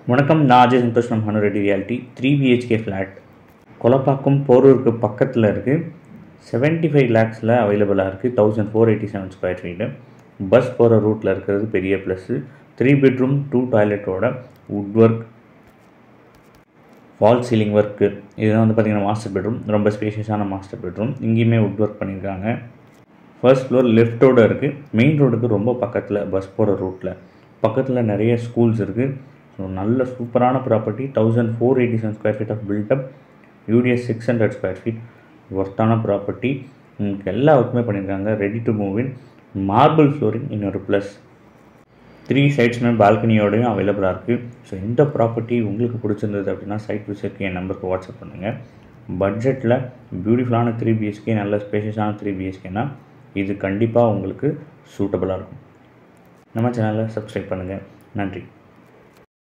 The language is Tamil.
வணக்கம் நான் அஜய் சந்தோஷ் நம்ம Hanu Reddy realty three BHK flat Kolapakkam போரூருக்கு பக்கத்தில் இருக்குது செவன்ட்டி ஃபைவ் லேக்ஸில் அவைலபிளாக இருக்குது thousand four eighty seven square feet bus போகிற ரூட்டில் இருக்கிறது பெரிய ப்ளஸ்ஸு த்ரீ பெட்ரூம் டூ டாய்லெட்டோட wood work false ceiling work இதுதான் வந்து பார்த்திங்கன்னா மாஸ்டர் பெட்ரூம் ரொம்ப ஸ்பேஷியஸான மாஸ்டர் பெட்ரூம் இங்கேயுமே வுட் ஒர்க் பண்ணியிருக்காங்க ஃபர்ஸ்ட் ஃப்ளோர் லெஃப்ட்டோட இருக்குது மெயின் ரோடுக்கு ரொம்ப பக்கத்தில் பஸ் போகிற ரூட்டில் பக்கத்தில் நிறைய ஸ்கூல்ஸ் இருக்குது ஸோ நல்ல சூப்பரான property thousand four eighty seven square feet of built up UDS six hundred square feet ஒர்த்தான ப்ராப்பர்ட்டி உங்களுக்கு எல்லா ஒர்க்குமே பண்ணியிருக்காங்க ready to move in marble flooring இன்னொரு ப்ளஸ் த்ரீ சைட்ஸுமே பால்கனியோடையும் அவைலபிளாக இருக்குது ஸோ இந்த ப்ராப்பர்ட்டி உங்களுக்கு பிடிச்சிருந்தது அப்படின்னா சைட் விசிட்க்கு என் நம்பருக்கு வாட்ஸ்அப் பண்ணுங்கள் பட்ஜெட்டில் பியூட்டிஃபுல்லான த்ரீ பிஹெச்கே நல்ல ஸ்பேஷியஸான த்ரீ பிஹெச்கேனா இது கண்டிப்பாக உங்களுக்கு சூட்டபுளாக இருக்கும் நம்ம சேனலை சப்ஸ்கிரைப் பண்ணுங்கள் நன்றி